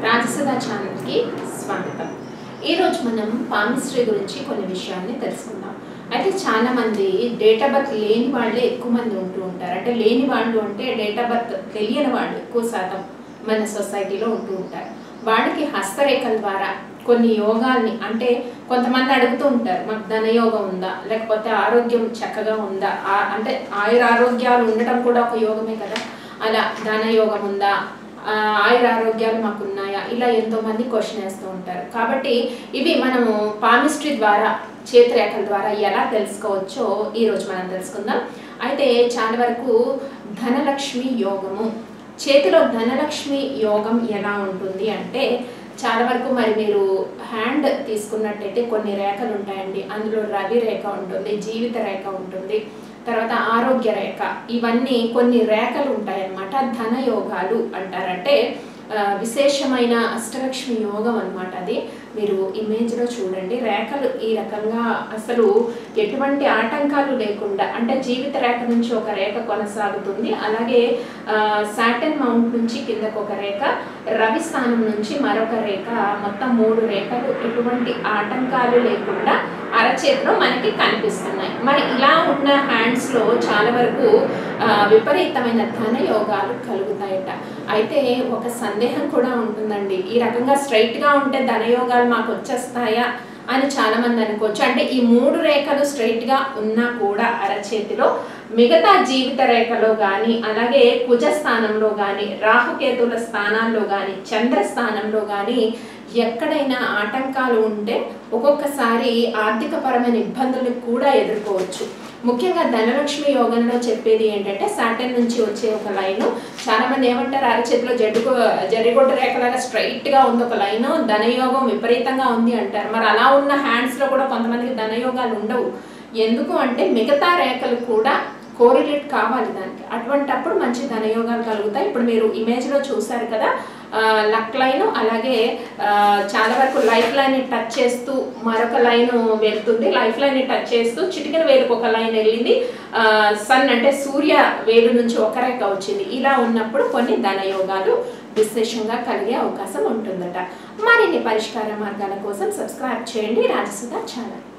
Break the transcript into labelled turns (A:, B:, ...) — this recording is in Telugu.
A: రాజసుధా ఛానల్కి స్వాగతం ఈరోజు మనం పామిస్ట్రీ గురించి కొన్ని విషయాల్ని తెలుసుకుందాం అయితే చాలా మంది డేట్ ఆఫ్ బర్త్ లేని వాళ్ళే ఎక్కువ మంది ఉంటూ ఉంటారు అంటే లేని వాళ్ళు అంటే డేట్ ఆఫ్ బర్త్ తెలియని వాళ్ళు ఎక్కువ శాతం మన సొసైటీలో ఉంటూ ఉంటారు వాళ్ళకి హస్తరేఖల ద్వారా కొన్ని యోగాల్ని అంటే కొంతమంది అడుగుతూ ఉంటారు మాకు ధనయోగం ఉందా లేకపోతే ఆరోగ్యం చక్కగా ఉందా ఆ- అంటే ఆయుర ఆరోగ్యాలు ఉండటం కూడా ఒక యోగమే కదా అలా ధనయోగం ఉందా ఆ, ఆయుర ఆరోగ్యాలు మాకు ఉన్నాయా ఇలా ఎంతో మంది క్వశ్చన్ వేస్తూ ఉంటారు కాబట్టి ఇవి మనము పామిస్ట్రీ ద్వారా చేతిరేఖల ద్వారా ఎలా తెలుసుకోవచ్చో ఈరోజు మనం తెలుసుకుందాం అయితే చాలా వరకు ధనలక్ష్మి యోగము చేతిలో ధనలక్ష్మి యోగం ఎలా ఉంటుంది అంటే చాలా వరకు మరి మీరు హ్యాండ్ తీసుకున్నట్టయితే కొన్ని రేఖలు ఉంటాయండి అందులో రవి రేఖ ఉంటుంది జీవిత రేఖ ఉంటుంది తర్వాత ఆరోగ్య రేఖ ఇవన్నీ కొన్ని రేఖలు ఉంటాయన్నమాట ధన యోగాలు అంటారంటే ఆ, విశేషమైన అష్టలక్ష్మి యోగం అన్నమాట అది మీరు ఇమేజ్లో చూడండి రేఖలు ఈ రకంగా అసలు ఎటువంటి ఆటంకాలు లేకుండా అంటే జీవిత రేఖ నుంచి ఒక రేఖ కొనసాగుతుంది అలాగే సాటన్ మౌంట్ నుంచి కిందకు ఒక రేఖ రవి స్థానం నుంచి మరొక రేఖ మొత్తం మూడు రేఖలు ఎటువంటి ఆటంకాలు లేకుండా అరచేతిలో మనకి కనిపిస్తున్నాయి మరి ఇలా ఉన్న హ్యాండ్స్లో చాలా వరకు ఆ, విపరీతమైన ధన యోగాలు కలుగుతాయట అయితే ఒక సందేహం కూడా ఉంటుందండి ఈ రకంగా స్ట్రైట్గా ఉంటే ధనయోగాలు మాకు వచ్చేస్తాయా అని చాలా మంది అనుకోవచ్చు అంటే ఈ మూడు రేఖలు స్ట్రైట్ గా ఉన్నా కూడా అరచేతిలో మిగతా జీవిత రేఖలో కానీ అలాగే కుజ స్థానంలో కానీ రాహుకేతుల స్థానాల్లో కానీ చంద్ర స్థానంలో కానీ ఎక్కడైనా ఆటంకాలు ఉంటే ఒక్కొక్కసారి ఆర్థిక పరమైన ఇబ్బందులను కూడా ఎదుర్కోవచ్చు ముఖ్యంగా ధనలక్ష్మి యోగంలో చెప్పేది ఏంటంటే సాటన్ నుంచి వచ్చే ఒక లైను చాలా మంది ఏమంటారు అరచేతిలో జడ్డుకు జరిగొడ్డ రేఖలాగా స్ట్రైట్ గా ఉంది ఒక లైను ధనయోగం విపరీతంగా ఉంది అంటారు మరి అలా ఉన్న హ్యాండ్స్ లో కూడా కొంతమందికి ధనయోగాలు ఉండవు ఎందుకు అంటే మిగతా రేఖలు కూడా కోరిలేట్ కావాలి దానికి అటువంటప్పుడు మంచి ధనయోగాలు కలుగుతాయి ఇప్పుడు మీరు ఇమేజ్లో చూసారు కదా లక్ లైన్ అలాగే ఆ, చాలా వరకు లైఫ్ లైన్ టచ్ చేస్తూ మరొక లైన్ వెళ్తుంది లైఫ్ లైన్ టచ్ చేస్తూ చిటికెన వేలుకు ఒక లైన్ వెళ్ళింది సన్ అంటే సూర్య వేలు నుంచి ఒక రేఖ వచ్చింది ఇలా ఉన్నప్పుడు కొన్ని ధనయోగాలు విశేషంగా కలిగే అవకాశం ఉంటుందట మరిన్ని పరిష్కార మార్గాల కోసం సబ్స్క్రైబ్ చేయండి రాజసుధా ఛానల్